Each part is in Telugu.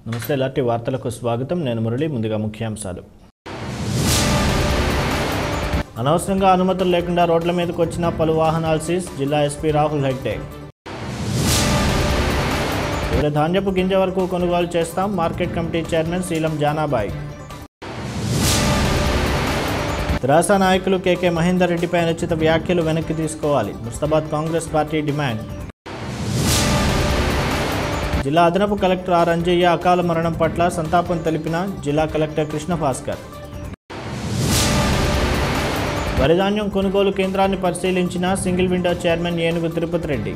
నమస్తే ఇలాంటి వార్తలకు స్వాగతం నేను మురళి ముందుగా ముఖ్యాంశాలు అనవసరంగా అనుమతులు లేకుండా రోడ్ల మీదకు వచ్చిన పలు వాహనాలు సీజ్ జిల్లా ఎస్పీ రాహుల్ హెగ్డే వేరే ధాన్యపు గింజ వరకు కొనుగోలు చేస్తాం market committee chairman Seelam Janabai TRS నాయకులు కేకే మహేందర్ రెడ్డిపై అనుచిత వ్యాఖ్యలు వెనక్కి తీసుకోవాలి ముస్తాబాద్ కాంగ్రెస్ పార్టీ డిమాండ్ జిల్లా అదనపు కలెక్టర్ ఆర్ అంజయ్య అకాల మరణం పట్ల సంతాపం తెలిపిన జిల్లా కలెక్టర్ కృష్ణ భాస్కర్ వరిధాన్యం కొనుగోలు కేంద్రాన్ని పరిశీలించిన సింగిల్ విండో చైర్మన్ ఏనుగు తిరుపతి రెడ్డి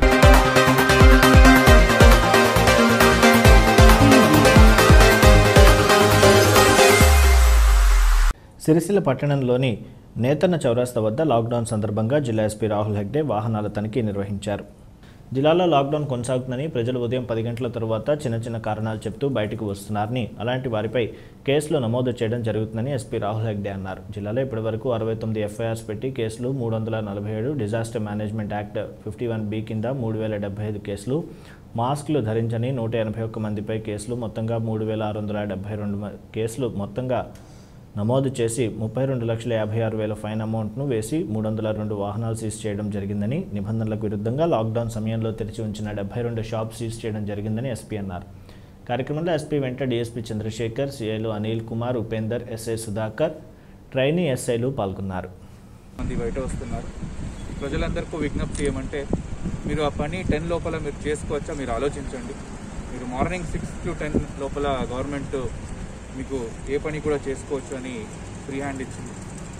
సిరిసిల్ల పట్టణంలోని నేతన్న చౌరాస్తా వద్ద లాక్డౌన్ సందర్భంగా జిల్లా ఎస్పీ రాహుల్ హెగ్డే వాహనాల తనిఖీ నిర్వహించారు జిల్లాలో లాక్డౌన్ కొనసాగుతుందని ప్రజలు ఉదయం పది గంటల తరువాత చిన్న చిన్న కారణాలు చెప్తూ బయటకు వస్తున్నారని అలాంటి వారిపై కేసులు నమోదు చేయడం జరుగుతుందని ఎస్పీ రాహుల్ హెగ్డే అన్నారు జిల్లాలో ఇప్పటివరకు అరవై తొమ్మిది ఎఫ్ఐఆర్స్ పెట్టి కేసులు మూడు వందల నలభై ఏడు disaster management act fifty one B కింద మూడు వేల డెబ్బై ఐదు కేసులు మాస్కులు ధరించని నూట ఎనభై ఒక్క మందిపై కేసులు మొత్తంగా మూడు వేల ఆరు వందల డెబ్బై రెండు మ- కేసులు మొత్తంగా నమోదు చేసి ముప్పై రెండు లక్షల యాభై ఆరు వేల ఫైన్ అమౌంట్ను వేసి మూడు వందల రెండు వాహనాలు సీజ్ చేయడం జరిగిందని నిబంధనలకు విరుద్ధంగా లాక్డౌన్ సమయంలో తెరిచి ఉంచిన డెబ్బై రెండు షాప్ సీజ్ చేయడం జరిగిందని ఎస్పీ అన్నారు కార్యక్రమంలో ఎస్పీ వెంట డీఎస్పీ చంద్రశేఖర్ సిఐలు అనిల్ కుమార్ ఉపేందర్ ఎస్ఐ సుధాకర్ ట్రైనీ ఎస్ఐలు పాల్గొన్నారు మంది బయట వస్తున్నారు ప్రజలందరికీ విజ్ఞప్తి ఏమంటే మీరు ఆ పని టెన్ లోపల మీరు చేసుకోవచ్చా మీరు ఆలోచించండి మీరు మార్నింగ్ సిక్స్ టు టెన్ లోపల గవర్నమెంట్ మీకు ఏ పని కూడా చేసుకోవచ్చు అని ఫ్రీ హ్యాండ్ ఇచ్చింది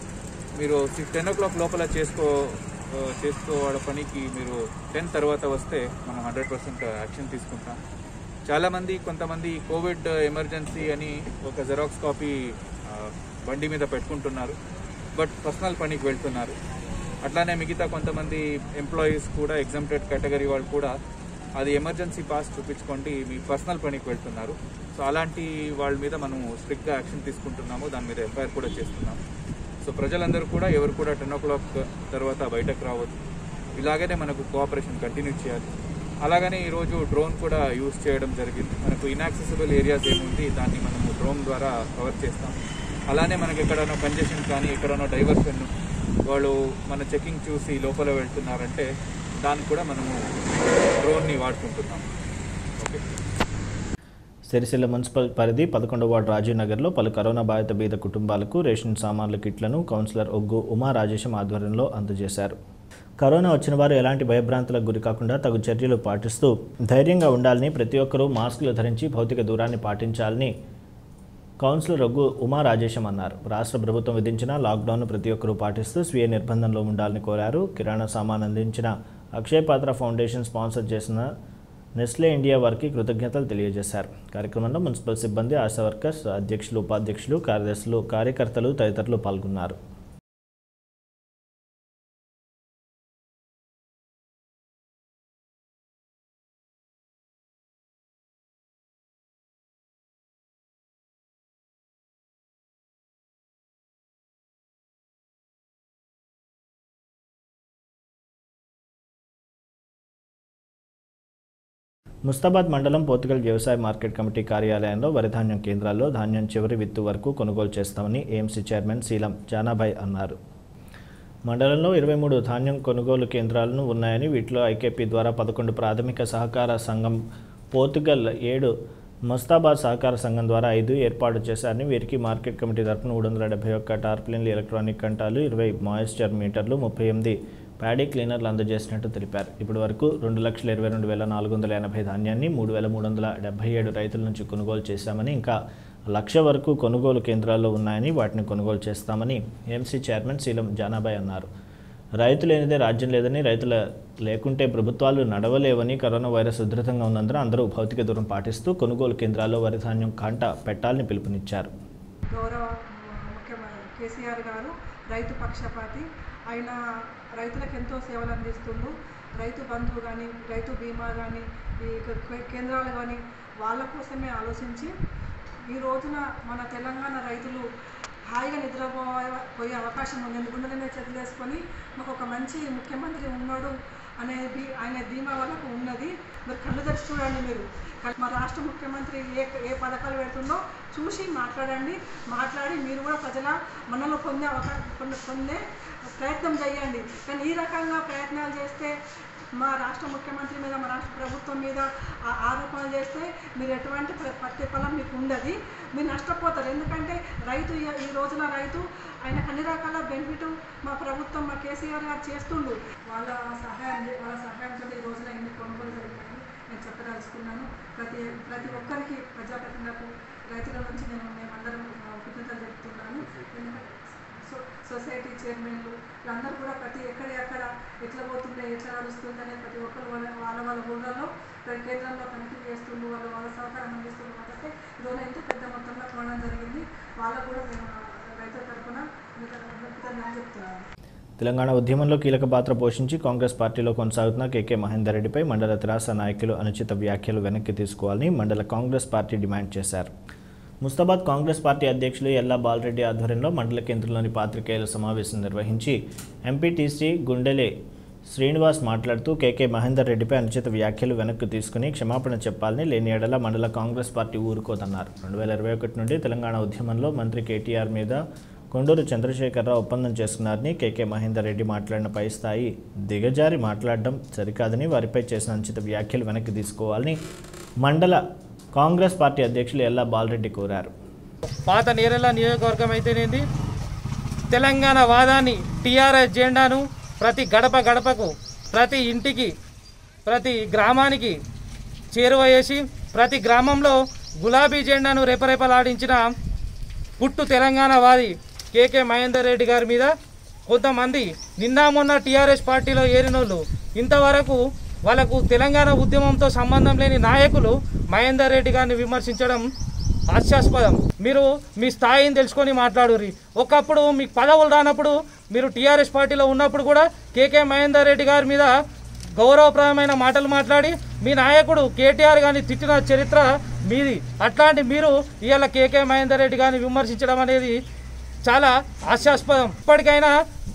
మీరు టెన్ ఓ క్లాక్ లోపల చేసుకో ఆ, చేసుకోవాల పనికి మీరు టెన్ తర్వాత వస్తే మనం హండ్రెడ్ పర్సెంట్ యాక్షన్ తీసుకుంటాం చాలామంది కొంతమంది కోవిడ్ ఎమర్జెన్సీ అని ఒక జెరాక్స్ కాపీ ఆ, బండి మీద పెట్టుకుంటున్నారు బట్ పర్సనల్ పనికి వెళ్తున్నారు అట్లానే మిగతా కొంతమంది ఎంప్లాయీస్ కూడా ఎగ్జామ్టెడ్ కేటగిరీ వాళ్ళు కూడా అది ఎమర్జెన్సీ పాస్ చూపించుకోండి మీ పర్సనల్ పనికి వెళ్తున్నారు సో అలాంటి వాళ్ళ మీద మనం స్ట్రిక్ట్గా యాక్షన్ తీసుకుంటున్నాము దాని మీద ఎఫ్ఐఆర్ కూడా చేస్తున్నాము సో ప్రజలందరూ కూడా ఎవరు కూడా టెన్ ఓ క్లాక్ తర్వాత బయటకు రావద్దు ఇలాగనే మనకు కోఆపరేషన్ కంటిన్యూ చేయాలి అలాగనే ఈరోజు డ్రోన్ కూడా యూజ్ చేయడం జరిగింది మనకు ఇన్యాక్సెసిబుల్ ఏరియాస్ ఏముంది దాన్ని మనము డ్రోన్ ద్వారా కవర్ చేస్తాం అలానే మనకి ఎక్కడనో కంజెషన్ కానీ ఎక్కడనో డైవర్షన్ వాళ్ళు మన చెకింగ్ చూసి లోపల వెళ్తున్నారంటే దానికి కూడా మనము డ్రోన్ని వాడుకుంటున్నాం ఓకే సిరిసిల్ల మున్సిపల్ పరిధి పదకొండవ వార్డు రాజీవ్ నగర్లో పలు కరోనా బాధిత బీద కుటుంబాలకు రేషన్ సామాన్ల కిట్లను కౌన్సిలర్ ఒగ్గు ఉమా రాజేశం ఆధ్వర్యంలో అందజేశారు కరోనా వచ్చిన వారు ఎలాంటి భయభ్రాంతులకు గురి కాకుండా తగు చర్యలు పాటిస్తూ ధైర్యంగా ఉండాలని ప్రతి ఒక్కరూ మాస్కులు ధరించి భౌతిక దూరాన్ని పాటించాలని కౌన్సిలర్ రఘు ఉమా రాజేశం అన్నారు రాష్ట్ర ప్రభుత్వం విధించిన లాక్డౌన్ను ప్రతి ఒక్కరూ పాటిస్తూ స్వీయ నిర్బంధంలో ఉండాలని కోరారు కిరాణా సామాన్ అందించిన అక్షయ్ పాత్ర ఫౌండేషన్ స్పాన్సర్ చేసిన నెస్లే ఇండియా వారికి కృతజ్ఞతలు తెలియజేశారు కార్యక్రమంలో మున్సిపల్ సిబ్బంది ఆశా వర్కర్స్ అధ్యక్షులు ఉపాధ్యక్షులు కార్యదర్శులు కార్యకర్తలు తదితరులు పాల్గొన్నారు ముస్తాబాద్ మండలం పోతుగల్ వ్యవసాయ మార్కెట్ కమిటీ కార్యాలయంలో వరిధాన్యం కేంద్రాల్లో ధాన్యం చివరి విత్తు వరకు కొనుగోలు చేస్తామని ఏఎంసీ చైర్మన్ శీలం జానాభాయ్ అన్నారు మండలంలో ఇరవై మూడు ధాన్యం కొనుగోలు కేంద్రాలను ఉన్నాయని వీటిలో ఐకేపీ ద్వారా పదకొండు ప్రాథమిక సహకార సంఘం పోర్తుగల్ ఏడు ముస్తాబాద్ సహకార సంఘం ద్వారా ఐదు ఏర్పాటు చేశారని వీరికి మార్కెట్ కమిటీ తరఫున మూడు వందల డెబ్బై ఒక్క టార్పిలిన్లు ఎలక్ట్రానిక్ కంటాలు ఇరవై మాయిశ్చర్ మీటర్లు ముప్పై ఎనిమిది ప్యాడీ క్లీనర్లు అందజేసినట్టు తెలిపారు ఇప్పటి వరకు రెండు లక్షల ఇరవై రెండు వేల నాలుగు వందల ఎనభై ధాన్యాన్ని మూడు వేల మూడు వందల డెబ్బై ఏడు రైతుల నుంచి కొనుగోలు చేశామని ఇంకా లక్ష వరకు కొనుగోలు కేంద్రాల్లో ఉన్నాయని వాటిని కొనుగోలు చేస్తామని ఎంసీ చైర్మన్ శీలం జానాబాయ్ అన్నారు రైతు లేనిదే రాజ్యం లేదని రైతుల లేకుంటే ప్రభుత్వాలు నడవలేవని కరోనా వైరస్ ఉధృతంగా ఉన్నందున అందరూ భౌతిక దూరం పాటిస్తూ కొనుగోలు కేంద్రాల్లో వరి ధాన్యం కాంట పెట్టాలని పిలుపునిచ్చారు గౌరవ ముఖ్యమంత్రి కేసీఆర్ గారు రైతు పక్షపాతి ఆయన రైతులకు ఎంతో సేవలు అందిస్తుండు రైతు బంధువు కానీ రైతు బీమా కానీ ఈ కే- కేంద్రాలు కానీ వాళ్ళ కోసమే ఆలోచించి ఈ రోజున మన తెలంగాణ రైతులు హాయిగా నిద్రపోయే పోయే అవకాశం ఉంది ఎందుకంటే మీద చేతులేసుకొని మాకు ఒక మంచి ముఖ్యమంత్రి ఉన్నాడు అనేది ఆయన ధీమా వాళ్ళకు ఉన్నది మీరు కళ్ళు తెరిచి చూడండి మీరు మా రాష్ట్ర ముఖ్యమంత్రి ఏ ఏ పథకాలు పెడుతుందో చూసి మాట్లాడండి మాట్లాడి మీరు కూడా ప్రజల మనలో పొందే అవకా పొందే పొందే ప్రయత్నం చేయండి కానీ ఈ రకంగా ప్రయత్నాలు చేస్తే మా రాష్ట్ర ముఖ్యమంత్రి మీద మా రాష్ట్ర ప్రభుత్వం మీద ఆ ఆరోపణలు చేస్తే మీరు ఎటువంటి ప్ర- ప్రతిఫలం మీకు ఉండదు మీరు నష్టపోతారు ఎందుకంటే రైతు ఈ- ఈ రోజున రైతు ఆయనకు అన్ని రకాల బెనిఫిట్ మా ప్రభుత్వం మా కేసీఆర్ గారు చేస్తుండు వాళ్ళ సహాయం వాళ్ళ సహాయంతో ఈ రోజున ఎన్ని కొనుగోలు జరుగుతాయని నేను చెప్పదలుచుకున్నాను ప్రతి ప్రతి ఒక్కరికి ప్రజాప్రతినిధులకు రైతుల నుంచి నేను మేమందరం ఆ, కృతజ్ఞతలు చెప్తున్నాను ఎందుకంటే సో- సొసైటీ చైర్మన్లు వీళ్ళందరూ కూడా ప్రతి ఎక్కడ ఎక్కడ ఎట్లా పోతుండే ఎట్లా నడుస్తుంది అనేది ప్రతి ఒక్కరు వాళ్ళ వాళ్ళ వాళ్ళ ఊళ్ళలో ప్రతి కేంద్రంలో తనిఖీ చేస్తుండ్రు వాళ్ళు వాళ్ళ సహకారం అందిస్తున్నారు కాబట్టి ఈరోజు ఎంత పెద్ద మొత్తంలో కొనడం జరిగింది వాళ్ళకు కూడా మేము రైతుల తరఫున కృతజ్ఞతలు చెప్తున్నాను తెలంగాణ ఉద్యమంలో కీలక పాత్ర పోషించి కాంగ్రెస్ పార్టీలో కొనసాగుతున్న కేకే మహేందర్ రెడ్డిపై మండల తెరాస నాయకులు అనుచిత వ్యాఖ్యలు వెనక్కి తీసుకోవాలని మండల కాంగ్రెస్ పార్టీ డిమాండ్ చేశారు ముస్తాబాద్ కాంగ్రెస్ పార్టీ అధ్యక్షులు ఎల్లా బాలరెడ్డి ఆధ్వర్యంలో మండల కేంద్రంలోని పాత్రికేయుల సమావేశం నిర్వహించి ఎంపీటీసీ గుండెలే శ్రీనివాస్ మాట్లాడుతూ కేకే మహేందర్ రెడ్డిపై అనుచిత వ్యాఖ్యలు వెనక్కి తీసుకుని క్షమాపణ చెప్పాలని లేని ఎడల మండల కాంగ్రెస్ పార్టీ ఊరుకోదన్నారు రెండు వేల ఇరవై ఒకటి నుండి తెలంగాణ ఉద్యమంలో మంత్రి కేటీఆర్ మీద కొండూరు చంద్రశేఖరరావు ఒప్పందం చేసుకున్నారని కేకే మహేందర్ రెడ్డి మాట్లాడిన పై స్థాయి దిగజారి మాట్లాడడం సరికాదని వారిపై చేసిన అనుచిత వ్యాఖ్యలు వెనక్కి తీసుకోవాలని మండల కాంగ్రెస్ పార్టీ అధ్యక్షులు ఎల్లా బాలరెడ్డి కోరారు పాత నేరెళ్ళ నియోజకవర్గం అయితేనేది తెలంగాణ వాదాన్ని టీఆర్ఎస్ జెండాను ప్రతి గడప గడపకు ప్రతి ఇంటికి ప్రతి గ్రామానికి చేరువ చేసి ప్రతి గ్రామంలో గులాబీ జెండాను రెపరెపలాడించిన పుట్టు తెలంగాణ వాది కేకే మహేందర్ రెడ్డి గారి మీద కొంతమంది నిన్న మొన్న టీఆర్ఎస్ పార్టీలో ఏరినోళ్ళు ఇంతవరకు వాళ్ళకు తెలంగాణ ఉద్యమంతో సంబంధం లేని నాయకులు మహేందర్ రెడ్డి గారిని విమర్శించడం హాస్యాస్పదం మీరు మీ స్థాయిని తెలుసుకొని మాట్లాడుర్రి ఒకప్పుడు మీకు పదవులు రానప్పుడు మీరు టీఆర్ఎస్ పార్టీలో ఉన్నప్పుడు కూడా కేకే మహేందర్ రెడ్డి గారి మీద గౌరవప్రదమైన మాటలు మాట్లాడి మీ నాయకుడు కేటీఆర్ గారిని తిట్టిన చరిత్ర మీది అట్లాంటి మీరు ఇవాళ కేకే మహేందర్ రెడ్డి గారిని విమర్శించడం అనేది చాలా హాస్యాస్పదం ఇప్పటికైనా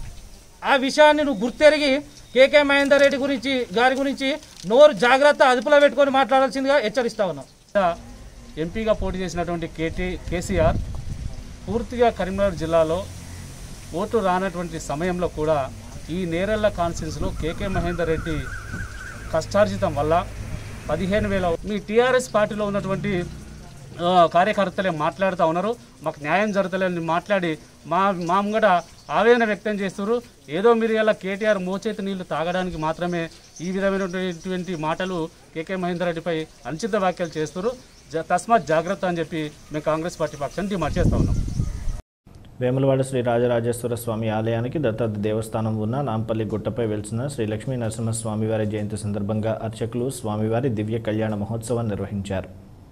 ఆ విషయాన్ని నువ్వు గుర్తెరిగి కేకే మహేందర్ రెడ్డి గురించి గారి గురించి నోరు జాగ్రత్త అదుపులో పెట్టుకొని మాట్లాడాల్సిందిగా హెచ్చరిస్తా ఉన్నాం ఎంపీగా పోటీ చేసినటువంటి కేటీ కేసీఆర్ పూర్తిగా కరీంనగర్ జిల్లాలో ఓటు రానటువంటి సమయంలో కూడా ఈ నేరెళ్ల కాన్స్టిట్యూన్సీలో కేకే మహేందర్ రెడ్డి కష్టార్జితం వల్ల పదిహేను వేల మీ టీఆర్ఎస్ పార్టీలో ఉన్నటువంటి ఆ, కార్యకర్తలే మాట్లాడుతూ ఉన్నారు మాకు న్యాయం జరుగుతలేని మాట్లాడి మా మా ముంగట ఆవేదన వ్యక్తం చేస్తున్నారు ఏదో మీరు ఇలా కేటీఆర్ మోచేతి నీళ్లు తాగడానికి మాత్రమే ఈ విధమైనటువంటి మాటలు కేకే మహేందర్ రెడ్డిపై అనుచిత వ్యాఖ్యలు చేస్తున్నారు జ తస్మాత్ జాగ్రత్త అని చెప్పి మేము కాంగ్రెస్ పార్టీ పక్షాన్ని డిమాండ్ చేస్తూ ఉన్నాం వేములవాడ శ్రీ రాజరాజేశ్వర స్వామి ఆలయానికి దత్తాత్ర దేవస్థానం ఉన్న నాంపల్లి గుట్టపై వెలిసిన శ్రీ లక్ష్మీ నరసింహ స్వామివారి జయంతి సందర్భంగా అర్చకులు స్వామివారి దివ్య కళ్యాణ మహోత్సవం నిర్వహించారు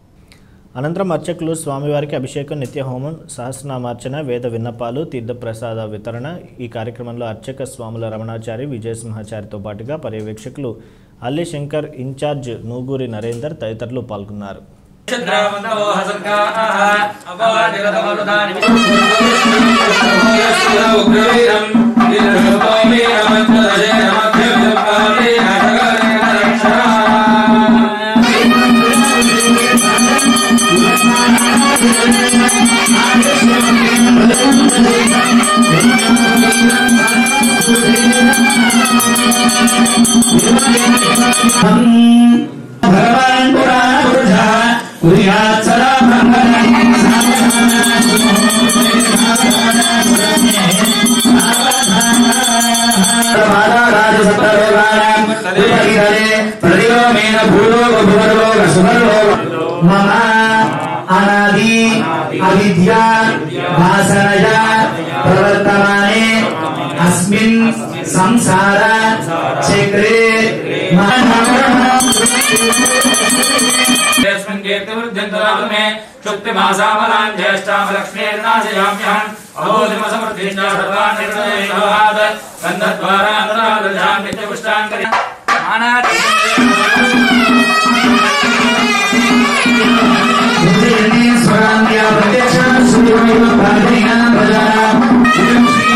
అనంతరం అర్చకులు స్వామివారికి అభిషేకం నిత్య హోమం సహస్రనామార్చన వేద విన్నపాలు తీర్థప్రసాద వితరణ ఈ కార్యక్రమంలో అర్చక స్వాముల రమణాచారి విజయసింహాచారితో పాటుగా పర్యవేక్షకులు అల్లి శంకర్ ఇన్ఛార్జ్ నూగూరి నరేందర్ తదితరులు పాల్గొన్నారు भगवान् पुराणपुरुषः कुर्यात् सदा प्रतिलोमेन भूलोक भुवलोक सुवर्लोक मम अनादि अविद्या भासनया प्रवर्तमाने अस्मिन् संसार चक्रे यस्मिन् कीर्तिवृद्ध्यन्तरागमे शुक्तिमासामलान् ज्येष्ठामलक्ष्मीर्नाशयाम्यहम् अहोदिमसमृद्धिश्च सर्वान् निर्णयैवात् गन्धद्वारा अनुरागजाम् नित्यपुष्टाङ्करि स्वरान्त्या प्रत्यक्षा सूर्यमेव प्रार्थनीना प्रजा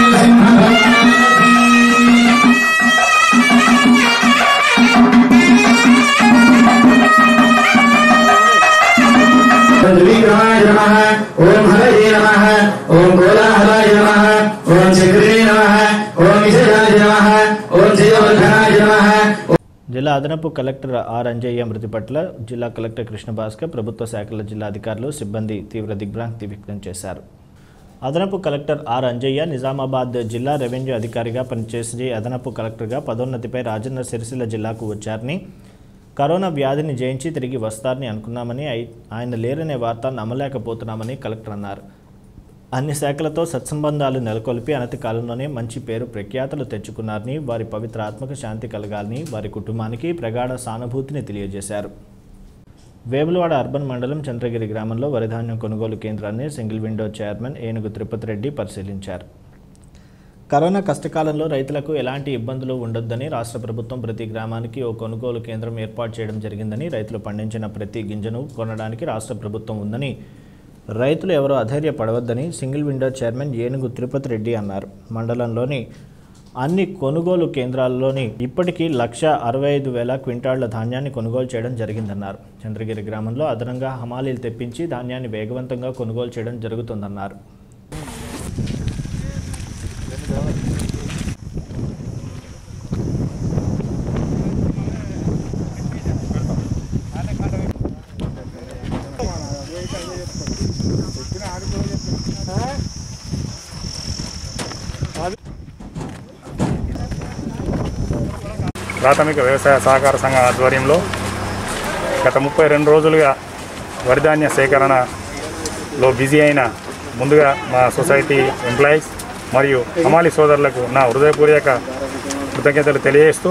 ఓం త్రివిక్రమాయ నమః ఓం హరయే నమః ఓం కోలాహలాయ నమః ఓం చక్రే నమః ఓం విజయాయ నమః ఓం జయవర్ధనాయ నమః జిల్లా అదనపు కలెక్టర్ ఆర్ అంజయ్య మృతి పట్ల జిల్లా కలెక్టర్ కృష్ణ భాస్కర్ ప్రభుత్వ శాఖల జిల్లా అధికారులు సిబ్బంది తీవ్ర దిగ్భ్రాంతి వ్యక్తం చేశారు అదనపు కలెక్టర్ ఆర్ అంజయ్య నిజామాబాద్ జిల్లా రెవెన్యూ అధికారిగా పనిచేసి అదనపు కలెక్టర్గా పదోన్నతిపై రాజన్న సిరిసిల్ల జిల్లాకు వచ్చారని కరోనా వ్యాధిని జయించి తిరిగి వస్తారని అనుకున్నామని అయి- ఆయన లేరనే వార్త నమ్మలేకపోతున్నామని కలెక్టర్ అన్నారు అన్ని శాఖలతో సత్సంబంధాలు నెలకొల్పి అనతి కాలంలోనే మంచి పేరు ప్రఖ్యాతలు తెచ్చుకున్నారని వారి పవిత్ర ఆత్మకు శాంతి కలగాలని వారి కుటుంబానికి ప్రగాఢ సానుభూతిని తెలియజేశారు వేములవాడ అర్బన్ మండలం చంద్రగిరి గ్రామంలో వరిధాన్యం కొనుగోలు కేంద్రాన్ని సింగిల్ విండో చైర్మన్ ఏనుగు తిరుపతి రెడ్డి పరిశీలించారు కరోనా కష్టకాలంలో రైతులకు ఎలాంటి ఇబ్బందులు ఉండొద్దని రాష్ట్ర ప్రభుత్వం ప్రతి గ్రామానికి ఓ కొనుగోలు కేంద్రం ఏర్పాటు చేయడం జరిగిందని రైతులు పండించిన ప్రతి గింజను కొనడానికి రాష్ట్ర ప్రభుత్వం ఉందని రైతులు ఎవరూ అధైర్యపడవద్దని సింగిల్ విండో చైర్మన్ ఏనుగు తిరుపతి రెడ్డి అన్నారు మండలంలోని అన్ని కొనుగోలు కేంద్రాల్లోని ఇప్పటికీ లక్ష అరవై ఐదు వేల క్వింటాళ్ల ధాన్యాన్ని కొనుగోలు చేయడం జరిగిందన్నారు చంద్రగిరి గ్రామంలో అదనంగా హమాలీలు తెప్పించి ధాన్యాన్ని వేగవంతంగా కొనుగోలు చేయడం జరుగుతుందన్నారు ప్రాథమిక వ్యవసాయ సహకార సంఘం ఆధ్వర్యంలో గత ముప్పై రెండు రోజులుగా వరిధాన్య సేకరణలో బిజీ అయిన ముందుగా మా సొసైటీ ఎంప్లాయీస్ మరియు హమాలి సోదరులకు నా హృదయపూర్వక కృతజ్ఞతలు తెలియజేస్తూ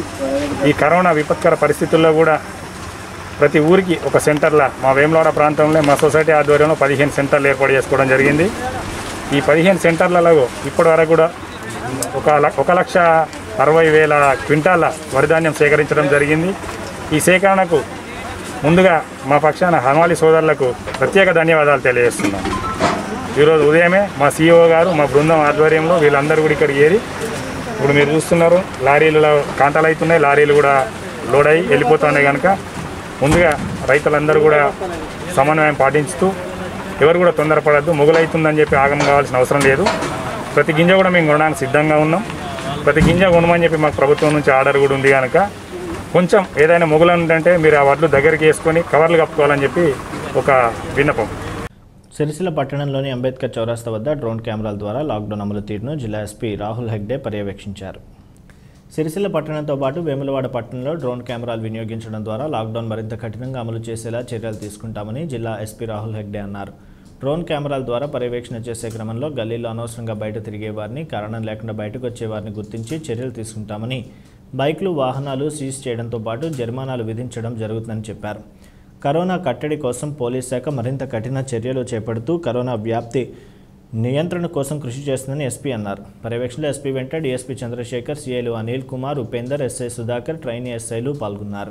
ఈ కరోనా విపత్కర పరిస్థితుల్లో కూడా ప్రతి ఊరికి ఒక సెంటర్ల మా వేములవాడ ప్రాంతంలో మా సొసైటీ ఆధ్వర్యంలో పదిహేను సెంటర్లు ఏర్పాటు చేసుకోవడం జరిగింది ఈ పదిహేను సెంటర్లలో ఇప్పటి వరకు కూడా ఒక ల- ఒక లక్ష అరవై వేల క్వింటాల వరిధాన్యం సేకరించడం జరిగింది ఈ సేకరణకు ముందుగా మా పక్షాన హమాలి సోదరులకు ప్రత్యేక ధన్యవాదాలు తెలియజేస్తున్నాం ఈరోజు ఉదయమే మా సీఈఓ గారు మా బృందం ఆధ్వర్యంలో వీళ్ళందరూ కూడా ఇక్కడికి ఏరి ఇప్పుడు మీరు చూస్తున్నారు లారీలలో కాంటాలు అవుతున్నాయి లారీలు కూడా లోడ్ అయ్యి వెళ్ళిపోతున్నాయి కనుక ముందుగా రైతులందరూ కూడా సమన్వయం పాటించుతూ ఎవరు కూడా తొందరపడద్దు మొగులవుతుందని చెప్పి ఆగమం కావాల్సిన అవసరం లేదు ప్రతి గింజ కూడా మేము కొనడానికి సిద్ధంగా ఉన్నాం ప్రతి గింజ కొనమని చెప్పి మాకు ప్రభుత్వం నుంచి ఆర్డర్ కూడా ఉంది కనుక కొంచెం ఏదైనా మొగులు ఉందంటే మీరు ఆ వడ్లు దగ్గరికి వేసుకొని కవర్లు కప్పుకోవాలని చెప్పి ఒక విన్నపం సిరిసిల్ల పట్టణంలోని అంబేద్కర్ చౌరస్తా వద్ద డ్రోన్ కెమెరాల ద్వారా లాక్డౌన్ అమలు తీరును జిల్లా ఎస్పీ రాహుల్ హెగ్డే పర్యవేక్షించారు సిరిసిల్ల పట్టణంతో పాటు వేములవాడ పట్టణంలో డ్రోన్ కెమెరాలు వినియోగించడం ద్వారా లాక్డౌన్ మరింత కఠినంగా అమలు చేసేలా చర్యలు తీసుకుంటామని జిల్లా ఎస్పీ రాహుల్ హెగ్డే అన్నారు డ్రోన్ కెమెరాల ద్వారా పర్యవేక్షణ చేసే క్రమంలో గల్లీలో అనవసరంగా బయట తిరిగే వారిని కారణం లేకుండా బయటకు వచ్చే వారిని గుర్తించి చర్యలు తీసుకుంటామని బైక్లు వాహనాలు సీజ్ చేయడంతో పాటు జరిమానాలు విధించడం జరుగుతుందని చెప్పారు కరోనా కట్టడి కోసం పోలీస్ శాఖ మరింత కఠిన చర్యలు చేపడుతూ కరోనా వ్యాప్తి నియంత్రణ కోసం కృషి చేస్తుందని ఎస్పీ అన్నారు పర్యవేక్షణలో ఎస్పీ వెంట డిఎస్పీ చంద్రశేఖర్ సిఐలు అనిల్ కుమార్ ఉపేందర్ ఎస్ఐ సుధాకర్ ట్రైనీ ఎస్ఐలు పాల్గొన్నారు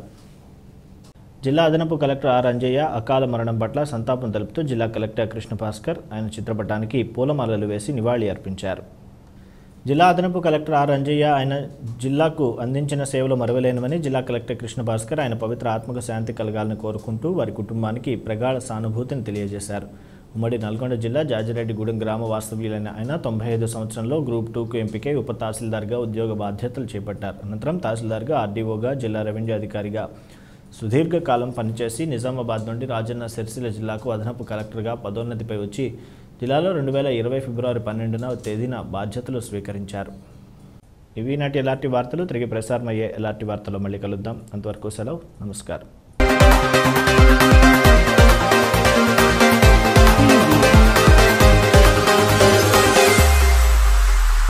జిల్లా అదనపు కలెక్టర్ ఆర్ అంజయ్య అకాల మరణం పట్ల సంతాపం తెలుపుతూ జిల్లా కలెక్టర్ కృష్ణ భాస్కర్ ఆయన చిత్రపటానికి పూలమాలలు వేసి నివాళి అర్పించారు జిల్లా అదనపు కలెక్టర్ ఆర్ అంజయ్య ఆయన జిల్లాకు అందించిన సేవలు మరవలేనివని జిల్లా కలెక్టర్ కృష్ణ భాస్కర్ ఆయన పవిత్ర ఆత్మకు శాంతి కలగాలని కోరుకుంటూ వారి కుటుంబానికి ప్రగాఢ సానుభూతిని తెలియజేశారు ఉమ్మడి నల్గొండ జిల్లా జాజిరెడ్డిగూడెం గ్రామ వాస్తవ్యులైన ఆయన తొంభై ఐదు సంవత్సరంలో గ్రూప్ టూకు ఎంపికై ఉప తహసీల్దార్గా ఉద్యోగ బాధ్యతలు చేపట్టారు అనంతరం తహసీల్దార్గా ఆర్డీఓగా జిల్లా రెవెన్యూ అధికారిగా సుదీర్ఘకాలం పనిచేసి నిజామాబాద్ నుండి రాజన్న సిరిసిల్ల జిల్లాకు అదనపు కలెక్టర్గా పదోన్నతిపై వచ్చి జిల్లాలో రెండు వేల ఇరవై ఫిబ్రవరి పన్నెండున తేదీన బాధ్యతలు స్వీకరించారు ఇవి నాటి ఎలాంటి వార్తలు తిరిగి ప్రసారం అయ్యే ఎలాంటి వార్తలు మళ్ళీ కలుద్దాం అంతవరకు సెలవు నమస్కారం